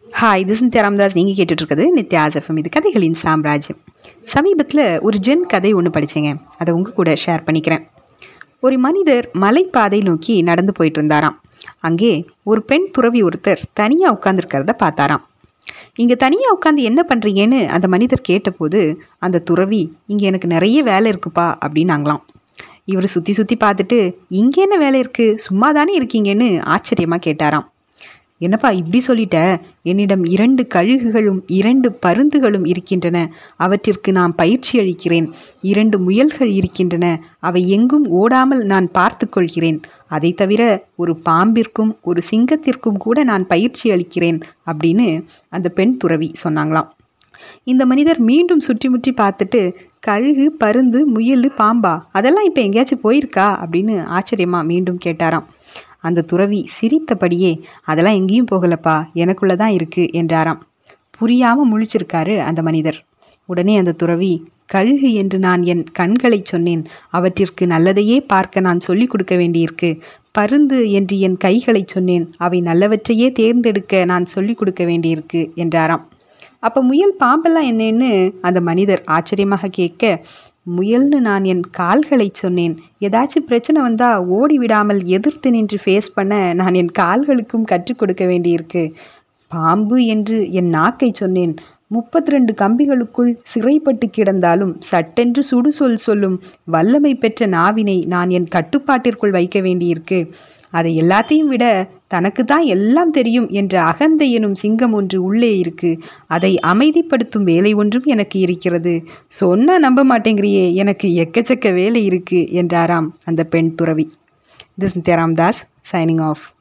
hi இது நித்யா ராமதாஸ் நீங்கள் கேட்டுட்ருக்குது நித்யா ஆசஃபம் இது கதைகளின் சாம்ராஜ்யம் சமீபத்தில் ஒரு ஜென் கதை ஒன்று படித்தேங்க அதை உங்கள் கூட ஷேர் பண்ணிக்கிறேன் ஒரு மனிதர் மலைப்பாதை நோக்கி நடந்து போயிட்டு இருந்தாராம் அங்கே ஒரு பெண் துறவி ஒருத்தர் தனியாக உட்காந்துருக்கிறத பார்த்தாராம் இங்கே தனியாக உட்காந்து என்ன பண்ணுறீங்கன்னு அந்த மனிதர் கேட்டபோது அந்த துறவி இங்கே எனக்கு நிறைய வேலை இருக்குப்பா அப்படின்னாங்களாம் இவர் சுற்றி சுற்றி பார்த்துட்டு இங்கே என்ன வேலை இருக்குது சும்மா தானே இருக்கீங்கன்னு ஆச்சரியமாக கேட்டாராம் என்னப்பா இப்படி சொல்லிட்ட என்னிடம் இரண்டு கழுகுகளும் இரண்டு பருந்துகளும் இருக்கின்றன அவற்றிற்கு நான் பயிற்சி அளிக்கிறேன் இரண்டு முயல்கள் இருக்கின்றன அவை எங்கும் ஓடாமல் நான் பார்த்து கொள்கிறேன் அதை தவிர ஒரு பாம்பிற்கும் ஒரு சிங்கத்திற்கும் கூட நான் பயிற்சி அளிக்கிறேன் அப்படின்னு அந்த பெண் துறவி சொன்னாங்களாம் இந்த மனிதர் மீண்டும் சுற்றி முற்றி பார்த்துட்டு கழுகு பருந்து முயல் பாம்பா அதெல்லாம் இப்போ எங்கேயாச்சும் போயிருக்கா அப்படின்னு ஆச்சரியமாக மீண்டும் கேட்டாராம் அந்த துறவி சிரித்தபடியே அதெல்லாம் எங்கேயும் போகலப்பா எனக்குள்ள தான் இருக்கு என்றாராம் புரியாமல் முழிச்சிருக்காரு அந்த மனிதர் உடனே அந்த துறவி கழுகு என்று நான் என் கண்களை சொன்னேன் அவற்றிற்கு நல்லதையே பார்க்க நான் சொல்லிக் கொடுக்க வேண்டியிருக்கு பருந்து என்று என் கைகளை சொன்னேன் அவை நல்லவற்றையே தேர்ந்தெடுக்க நான் சொல்லிக் கொடுக்க வேண்டியிருக்கு என்றாராம் அப்போ முயல் பாம்பெல்லாம் என்னன்னு அந்த மனிதர் ஆச்சரியமாக கேட்க முயல்னு நான் என் கால்களை சொன்னேன் ஏதாச்சும் பிரச்சனை வந்தால் ஓடி விடாமல் எதிர்த்து நின்று ஃபேஸ் பண்ண நான் என் கால்களுக்கும் கற்றுக் கொடுக்க வேண்டியிருக்கு பாம்பு என்று என் நாக்கை சொன்னேன் முப்பத்தி ரெண்டு கம்பிகளுக்குள் சிறைப்பட்டு கிடந்தாலும் சட்டென்று சுடுசொல் சொல்லும் வல்லமை பெற்ற நாவினை நான் என் கட்டுப்பாட்டிற்குள் வைக்க வேண்டியிருக்கு அதை எல்லாத்தையும் விட தனக்கு தான் எல்லாம் தெரியும் என்ற அகந்தை எனும் சிங்கம் ஒன்று உள்ளே இருக்கு அதை அமைதிப்படுத்தும் வேலை ஒன்றும் எனக்கு இருக்கிறது சொன்னா நம்ப மாட்டேங்கிறியே எனக்கு எக்கச்சக்க வேலை இருக்கு என்றாராம் அந்த பெண் துறவி this Nithyaram Das signing of